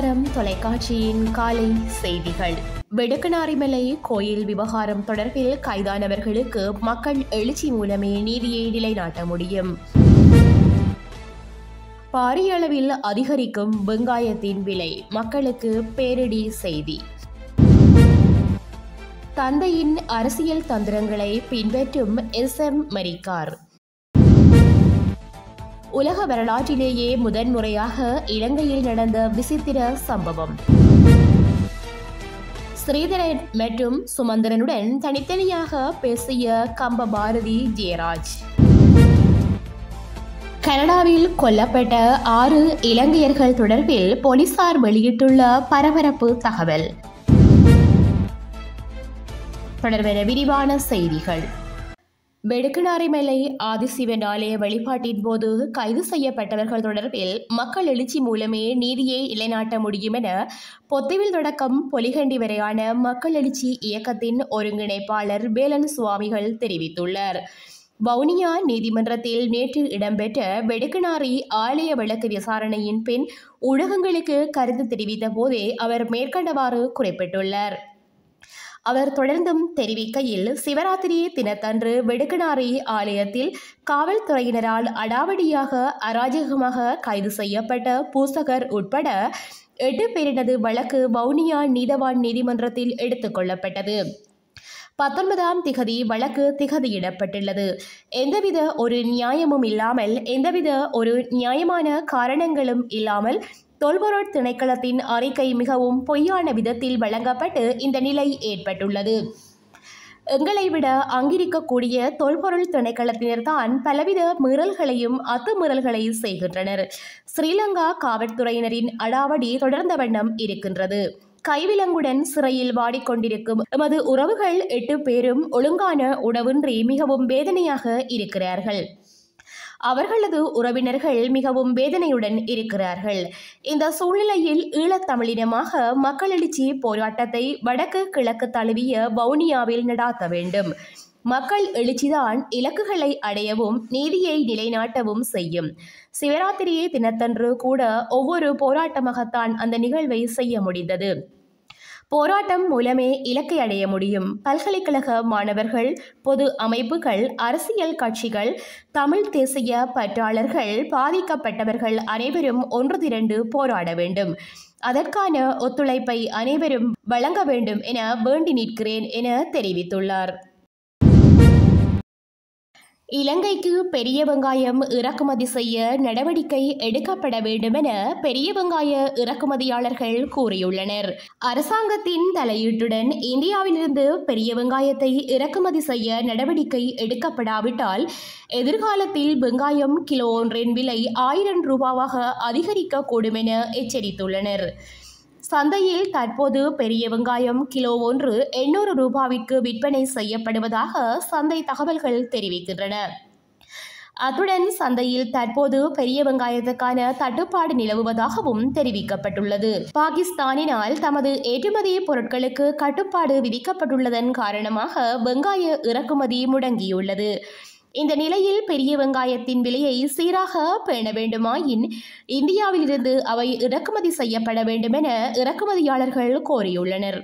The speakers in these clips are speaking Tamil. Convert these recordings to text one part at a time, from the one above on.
விவகாரம் தொலைக்காட்சியின் காலை செய்திகள் வெடுக்கனாரிமலை கோயில் விவகாரம் தொடர்பில் கைதானவர்களுக்கு மக்கள் எழுச்சி மூலமே நீதியை நிலைநாட்ட முடியும் பாரிய அளவில் அதிகரிக்கும் வெங்காயத்தின் விலை மக்களுக்கு பேரிடி செய்தி தந்தையின் அரசியல் தந்திரங்களை பின்பற்றும் எஸ் எம் மரிக்கார் உலக வரலாற்றிலேயே முதன்முறையாக இலங்கையில் நடந்த விசித்திர சம்பவம் ஸ்ரீதரன் மற்றும் சுமந்திரனுடன் தனித்தனியாக பேசிய கம்ப பாரதி ஜெயராஜ் கனடாவில் கொல்லப்பட்ட ஆறு இலங்கையர்கள் தொடர்பில் போலீசார் வெளியிட்டுள்ள பரபரப்பு தகவல் தொடர்பென விரிவான செய்திகள் வெடுக்குநாரிமலை ஆதிசிவன் ஆலய வழிபாட்டின் போது கைது செய்யப்பட்டவர்கள் தொடர்பில் மக்கள் எழுச்சி மூலமே நீதியை நிலைநாட்ட முடியும் என பொத்துவில் தொடக்கம் பொலிகண்டி வரையான மக்கள் எழுச்சி இயக்கத்தின் ஒருங்கிணைப்பாளர் வேலன் சுவாமிகள் தெரிவித்துள்ளார் வவுனியா நீதிமன்றத்தில் நேற்று இடம்பெற்ற வெடுக்குநாரி ஆலய வழக்கு விசாரணையின் பின் ஊடகங்களுக்கு கருத்து தெரிவித்த போதே அவர் மேற்கண்டவாறு குறிப்பிட்டுள்ளார் அவர் தொடர்ந்தும் தெரிவிக்கையில் சிவராத்திரி தினத்தன்று வெடுக்கனாரி ஆலயத்தில் காவல்துறையினரால் அடாவடியாக அராஜகமாக கைது செய்யப்பட்ட பூசகர் உட்பட எட்டு பேரினது வழக்கு வவுனியா நீதவான் நீதிமன்றத்தில் எடுத்துக்கொள்ளப்பட்டது பத்தொன்பதாம் திகதி வழக்கு திகதியிடப்பட்டுள்ளது எந்தவித ஒரு நியாயமும் இல்லாமல் எந்தவித ஒரு நியாயமான காரணங்களும் இல்லாமல் தொல்பொருள் திணைக்களத்தின் அறிக்கை மிகவும் பொய்யான விதத்தில் வழங்கப்பட்டு இந்த நிலை ஏற்பட்டுள்ளது எங்களை விட அங்கிருக்கக்கூடிய தொல்பொருள் திணைக்களத்தினர்தான் பலவித மீறல்களையும் அத்துமீறல்களை செய்கின்றனர் ஸ்ரீலங்கா காவல்துறையினரின் அடாவடி தொடர்ந்த வண்ணம் இருக்கின்றது கைவிலங்குடன் சிறையில் வாடிக்கொண்டிருக்கும் எமது உறவுகள் எட்டு பேரும் ஒழுங்கான உணவின்றி மிகவும் வேதனையாக இருக்கிறார்கள் அவர்களது உறவினர்கள் மிகவும் வேதனையுடன் இருக்கிறார்கள் இந்த சூழ்நிலையில் ஈழத்தமிழினமாக மக்கள் எழுச்சி போராட்டத்தை வடக்கு கிழக்கு தழுவிய வவுனியாவில் நடாத்த வேண்டும் மக்கள் எழுச்சிதான் இலக்குகளை அடையவும் நீதியை நிலைநாட்டவும் செய்யும் சிவராத்திரியை தினத்தன்று கூட ஒவ்வொரு போராட்டமாகத்தான் அந்த நிகழ்வை செய்ய முடிந்தது போராட்டம் மூலமே இலக்கை அடைய முடியும் பல்கலைக்கழக மாணவர்கள் பொது அமைப்புகள் அரசியல் கட்சிகள் தமிழ் தேசிய பற்றாளர்கள் பாதிக்கப்பட்டவர்கள் அனைவரும் ஒன்று திரண்டு போராட வேண்டும் அதற்கான ஒத்துழைப்பை அனைவரும் வழங்க வேண்டும் என வேண்டி நிற்கிறேன் என தெரிவித்துள்ளார் இலங்கைக்கு பெரிய வெங்காயம் இறக்குமதி செய்ய நடவடிக்கை எடுக்கப்பட வேண்டும் என பெரிய வெங்காய இறக்குமதியாளர்கள் கூறியுள்ளனர் அரசாங்கத்தின் தலையீட்டுடன் இந்தியாவிலிருந்து பெரிய வெங்காயத்தை இறக்குமதி செய்ய நடவடிக்கை எடுக்கப்படாவிட்டால் எதிர்காலத்தில் வெங்காயம் கிலோ ஒன்றின் விலை ஆயிரம் ரூபாவாக அதிகரிக்கக்கூடும் என எச்சரித்துள்ளனர் சந்தையில் தற்போது பெரிய வெங்காயம் கிலோ ஒன்று எண்ணூறு ரூபாவிற்கு விற்பனை செய்யப்படுவதாக சந்தை தகவல்கள் தெரிவிக்கின்றன அத்துடன் சந்தையில் தற்போது பெரிய வெங்காயத்துக்கான தட்டுப்பாடு நிலவுவதாகவும் தெரிவிக்கப்பட்டுள்ளது பாகிஸ்தானினால் தமது ஏற்றுமதி பொருட்களுக்கு கட்டுப்பாடு விதிக்கப்பட்டுள்ளதன் காரணமாக வெங்காய இறக்குமதி முடங்கியுள்ளது இந்த நிலையில் பெரிய வெங்காயத்தின் விலையை சீராக பேண வேண்டுமாயின் இந்தியாவிலிருந்து அவை இறக்குமதி செய்யப்பட வேண்டும் என இறக்குமதியாளர்கள் கோரியுள்ளனர்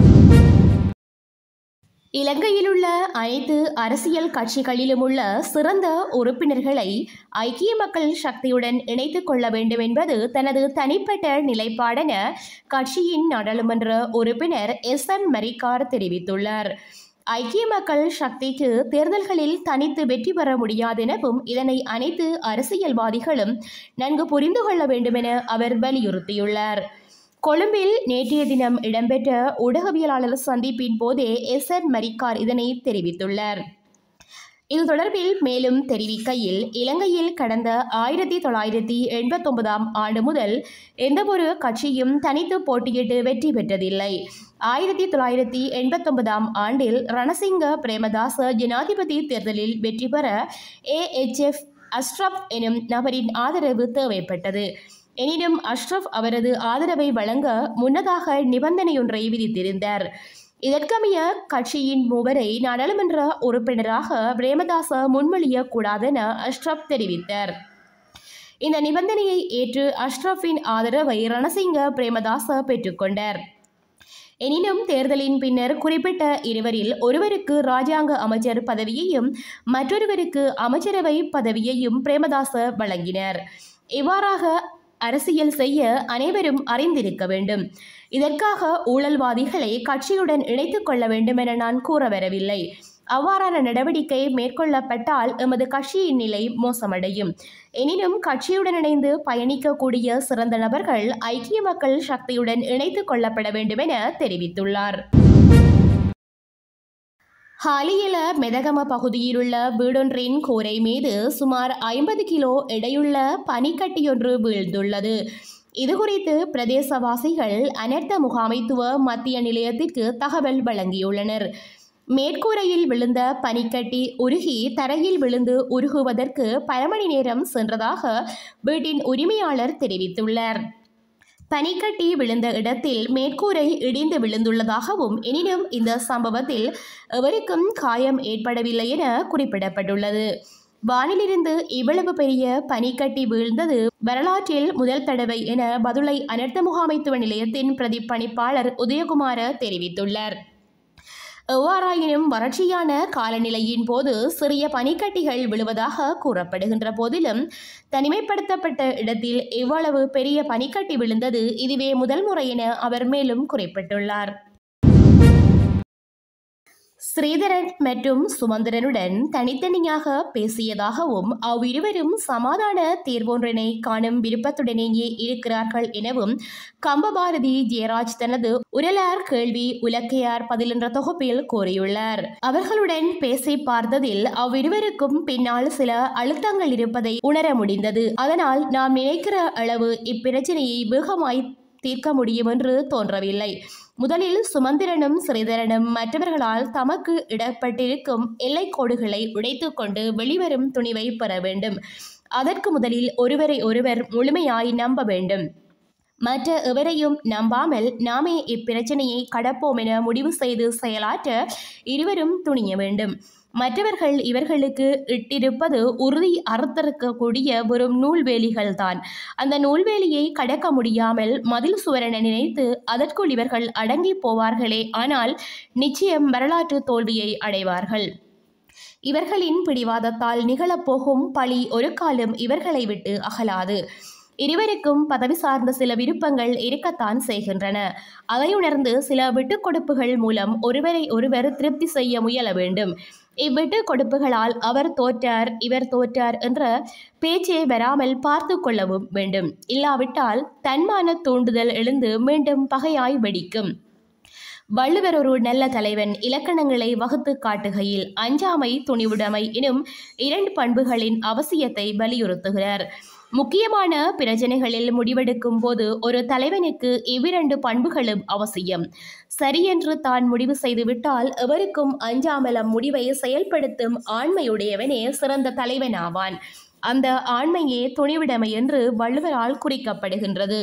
இலங்கையில் உள்ள அனைத்து அரசியல் கட்சிகளிலும் உள்ள சிறந்த உறுப்பினர்களை ஐக்கிய மக்கள் சக்தியுடன் இணைத்துக் கொள்ள வேண்டும் என்பது தனது தனிப்பட்ட நிலைப்பாடென கட்சியின் நாடாளுமன்ற உறுப்பினர் எஸ் எம் மரிக்கார் தெரிவித்துள்ளார் ஐக்கிய மக்கள் சக்திக்கு தேர்தல்களில் தனித்து வெற்றி பெற முடியாதெனவும் இதனை அனைத்து அரசியல்வாதிகளும் நன்கு புரிந்து கொள்ள வேண்டும் என அவர் வலியுறுத்தியுள்ளார் கொழும்பில் நேற்றைய தினம் இடம்பெற்ற ஊடகவியலாளர் சந்திப்பின் போதே எஸ் என் மரிக்கார் இதனை தெரிவித்துள்ளார் இது தொடர்பில் மேலும் தெரிவிக்கையில் இலங்கையில் கடந்த ஆயிரத்தி தொள்ளாயிரத்தி எண்பத்தொன்பதாம் ஆண்டு முதல் எந்தவொரு கட்சியும் தனித்து போட்டியிட்டு வெற்றி பெற்றதில்லை ஆயிரத்தி தொள்ளாயிரத்தி எண்பத்தொன்பதாம் ஆண்டில் ரணசிங்க பிரேமதாச ஜனாதிபதி தேர்தலில் வெற்றி பெற ஏஎச்எஃப் அஸ்ரப் எனும் நபரின் ஆதரவு தேவைப்பட்டது எனினும் அஷ்ரப் அவரது ஆதரவை வழங்க முன்னதாக நிபந்தனையொன்றை விதித்திருந்தார் இதற்கமைய கட்சியின் மூவரை நாடாளுமன்ற உறுப்பினராக பிரேமதாச முன்மொழியக்கூடாதென அஷ்ரப் தெரிவித்தார் இந்த நிபந்தனையை ஏற்று அஷ்ரஃபின் ஆதரவை ரணசிங்க பிரேமதாச பெற்றுக்கொண்டார் எனினும் தேர்தலின் பின்னர் குறிப்பிட்ட இருவரில் ஒருவருக்கு ராஜாங்க அமைச்சர் பதவியையும் மற்றொருவருக்கு அமைச்சரவை பதவியையும் பிரேமதாச வழங்கினர் இவ்வாறாக அரசியல் செய்ய அனைவரும் அறிந்திருக்க வேண்டும் இதற்காக ஊழல்வாதிகளை கட்சியுடன் இணைத்துக் கொள்ள வேண்டும் என நான் கூற வரவில்லை அவ்வாறான நடவடிக்கை மேற்கொள்ளப்பட்டால் எமது கட்சியின் நிலை மோசமடையும் எனினும் கட்சியுடன் இணைந்து பயணிக்கக்கூடிய சிறந்த நபர்கள் ஐக்கிய மக்கள் சக்தியுடன் இணைத்துக் கொள்ளப்பட வேண்டும் என தெரிவித்துள்ளார் ஹாலியில மெதகம பகுதியிலுள்ள வீடொன்றின் கூரை மீது சுமார் ஐம்பது கிலோ எடையுள்ள பனிக்கட்டியொன்று வீழ்ந்துள்ளது இதுகுறித்து பிரதேசவாசிகள் அனர்த்த முகாமைத்துவ மத்திய நிலையத்திற்கு தகவல் வழங்கியுள்ளனர் மேற்கூரையில் விழுந்த பனிக்கட்டி உருகி தரையில் விழுந்து உருகுவதற்கு பல மணி நேரம் சென்றதாக வீட்டின் உரிமையாளர் தெரிவித்துள்ளார் பனிக்கட்டி விழுந்த இடத்தில் மேற்கூரை இடிந்து விழுந்துள்ளதாகவும் எனினும் இந்த சம்பவத்தில் எவருக்கும் காயம் ஏற்படவில்லை என குறிப்பிடப்பட்டுள்ளது வானிலிருந்து இவ்வளவு பெரிய பனிக்கட்டி வீழ்ந்தது வரலாற்றில் முதல் தடவை என பதுளை அனர்த்த முகாமைத்துவ நிலையத்தின் பிரதிப்பணிப்பாளர் உதயகுமார தெரிவித்துள்ளார் எவ்வாறாயினும் வறட்சியான காலநிலையின் போது சிறிய பனிக்கட்டிகள் விழுவதாக கூறப்படுகின்ற போதிலும் தனிமைப்படுத்தப்பட்ட இடத்தில் இவ்வளவு பெரிய பனிக்கட்டி விழுந்தது இதுவே முதல் முறை என அவர் மேலும் குறிப்பிட்டுள்ளார் ஸ்ரீதரன் மற்றும் சுமந்திரனுடன் தனித்தனியாக பேசியதாகவும் அவ்விருவரும் சமாதான தீர்வொன்றினை காணும் விருப்பத்துடனேயே இருக்கிறார்கள் எனவும் கம்பபாரதி ஜெயராஜ் தனது உரலார் கேள்வி உலக்கையார் பதில் என்ற தொகுப்பில் கூறியுள்ளார் அவர்களுடன் பேசி பார்த்ததில் அவ்விருவருக்கும் பின்னால் சில அழுத்தங்கள் இருப்பதை உணர முடிந்தது அதனால் நாம் நினைக்கிற அளவு இப்பிரச்சனையை வேகமாய் தீர்க்க முடியும் என்று தோன்றவில்லை முதலில் சுமந்திரனும் ஸ்ரீதரனும் மற்றவர்களால் தமக்கு இடப்பட்டிருக்கும் எல்லைக்கோடுகளை உடைத்து கொண்டு வெளிவரும் துணிவை பெற வேண்டும் அதற்கு முதலில் ஒருவரை ஒருவர் முழுமையாய் நம்ப வேண்டும் மற்ற எவரையும் நம்பாமல் நாமே இப்பிரச்சனையை கடப்போம் என முடிவு செய்து செயலாற்ற இருவரும் துணிய வேண்டும் மற்றவர்கள் இவர்களுக்கு இட்டிருப்பது உறுதி அறுத்திருக்கக்கூடிய வெறும் நூல்வேலிகள் தான் அந்த நூல்வேலியை கடக்க முடியாமல் மதில் சுவரென நினைத்து அதற்குள் இவர்கள் அடங்கி போவார்களே ஆனால் நிச்சயம் வரலாற்று தோல்வியை அடைவார்கள் இவர்களின் பிடிவாதத்தால் நிகழப்போகும் பழி ஒரு காலம் இவர்களை விட்டு அகலாது இருவருக்கும் பதவி சார்ந்த சில விருப்பங்கள் இருக்கத்தான் செய்கின்றன அதை உணர்ந்து சில விட்டுக் கொடுப்புகள் மூலம் ஒருவரை ஒருவர் திருப்தி செய்ய முயல வேண்டும் இவ்விட்டு கொடுப்புகளால் அவர் தோற்றார் இவர் தோற்றார் என்ற பேச்சே வராமல் பார்த்து கொள்ளவும் வேண்டும் இல்லாவிட்டால் தன்மான தூண்டுதல் எழுந்து மீண்டும் பகையாய் வெடிக்கும் வள்ளுவர் ஒரு நல்ல தலைவன் இலக்கணங்களை வகுத்து காட்டுகையில் அஞ்சாமை துணிவுடைமை எனும் இரண்டு பண்புகளின் அவசியத்தை வலியுறுத்துகிறார் முக்கியமான பிரச்சனைகளில் முடிவெடுக்கும் போது ஒரு தலைவனுக்கு இவ்விரண்டு பண்புகளும் அவசியம் சரியென்று தான் முடிவு செய்துவிட்டால் எவருக்கும் அஞ்சாமல் அம்முடிவை செயல்படுத்தும் ஆண்மையுடையவனே சிறந்த தலைவனாவான் அந்த ஆண்மையே துணிவிடமை என்று வள்ளுவரால் குறிக்கப்படுகின்றது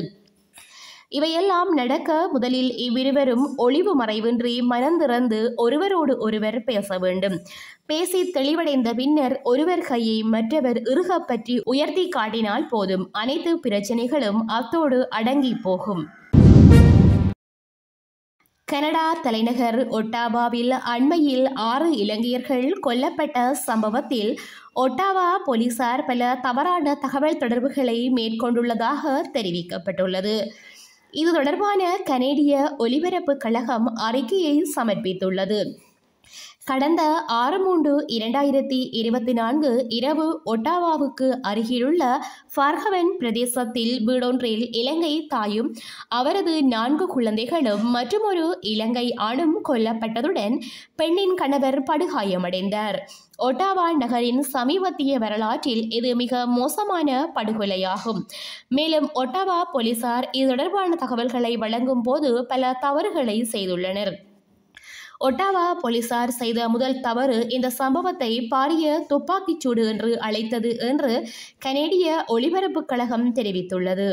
இவையெல்லாம் நடக்க முதலில் இவ்விருவரும் ஒளிவு மறைவின்றி மனந்திறந்து ஒருவரோடு ஒருவர் பேச வேண்டும் பேசி தெளிவடைந்த பின்னர் ஒருவர் கையை மற்றவர் இறுகப் பற்றி உயர்த்தி காட்டினால் போதும் அனைத்து பிரச்சனைகளும் அத்தோடு அடங்கி போகும் கனடா தலைநகர் ஒட்டாவாவில் அண்மையில் ஆறு இலங்கையர்கள் கொல்லப்பட்ட சம்பவத்தில் ஒட்டாவா போலீசார் பல தவறான தகவல் தொடர்புகளை மேற்கொண்டுள்ளதாக தெரிவிக்கப்பட்டுள்ளது இது தொடர்பான கனேடிய ஒலிபரப்பு கழகம் அறிக்கையை சமர்ப்பித்துள்ளது கடந்த ஆறு மூன்று இரண்டாயிரத்தி இருபத்தி நான்கு இரவு ஒட்டாவாவுக்கு அருகிலுள்ள ஃபர்ஹவன் பிரதேசத்தில் வீடொன்றில் இலங்கை தாயும் அவரது நான்கு குழந்தைகளும் மற்றுமொரு இலங்கை ஆணும் கொல்லப்பட்டதுடன் பெண்ணின் கணவர் படுகாயமடைந்தார் ஒட்டாவா நகரின் சமீபத்திய வரலாற்றில் இது மிக மோசமான படுகொலையாகும் மேலும் ஒட்டாவா போலீசார் இது தொடர்பான தகவல்களை வழங்கும் போது பல தவறுகளை செய்துள்ளனர் ஒட்டாவா போலீசார் செய்த முதல் தவறு இந்த சம்பவத்தை பாரிய துப்பாக்கிச்சூடு என்று அழைத்தது என்று கனேடிய ஒலிபரப்புக் கழகம் தெரிவித்துள்ளது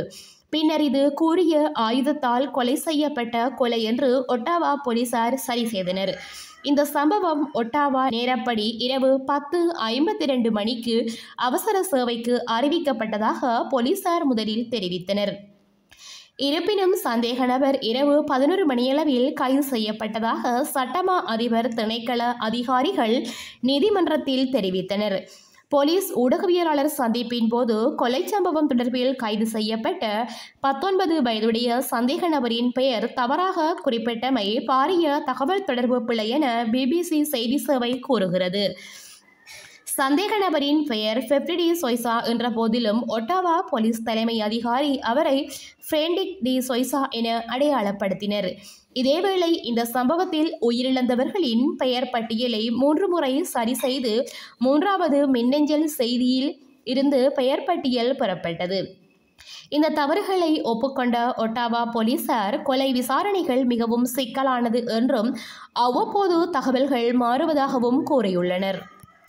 பின்னர் இது கூறிய ஆயுதத்தால் கொலை செய்யப்பட்ட கொலை என்று ஒட்டாவா போலீசார் சரி செய்தனர் இந்த சம்பவம் ஒட்டாவா நேரப்படி இரவு பத்து ஐம்பத்தி ரெண்டு மணிக்கு அவசர சேவைக்கு அறிவிக்கப்பட்டதாக போலீசார் முதலில் தெரிவித்தனர் இருப்பினும் சந்தேக நபர் இரவு பதினொரு மணியளவில் கைது செய்யப்பட்டதாக சட்டமா அதிபர் திணைக்கள அதிகாரிகள் நீதிமன்றத்தில் தெரிவித்தனர் போலீஸ் ஊடகவியலாளர் சந்திப்பின் போது கொலை சம்பவம் தொடர்பில் கைது செய்யப்பட்ட பத்தொன்பது வயதுடைய சந்தேக நபரின் பெயர் தவறாக குறிப்பிட்டமை பாரிய தகவல் தொடர்பு பிழை என பிபிசி செய்தி சேவை கூறுகிறது சந்தேக நபரின் பெயர் ஃபெப்ரிடி சொய்சா என்ற போதிலும் ஒட்டாவா போலீஸ் தலைமை அதிகாரி அவரை ஃப்ரெண்டிக் டி சொய்சா என அடையாளப்படுத்தினர் இதேவேளை இந்த சம்பவத்தில் உயிரிழந்தவர்களின் பெயர் பட்டியலை மூன்று முறை சரி செய்து மூன்றாவது மின்னஞ்சல் செய்தியில் இருந்து பெயர் பட்டியல் பெறப்பட்டது இந்த தவறுகளை ஒப்புக்கொண்ட ஒட்டாவா போலீசார் கொலை விசாரணைகள் மிகவும் சிக்கலானது என்றும் அவ்வப்போது தகவல்கள் மாறுவதாகவும் கூறியுள்ளனர்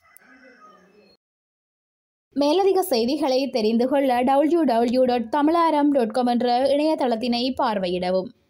மேலதிக செய்திகளை தெரிந்து கொள்ள W W dot Tamilaram dot com என்ற இணையதளத்தினை பார்வையிடவும்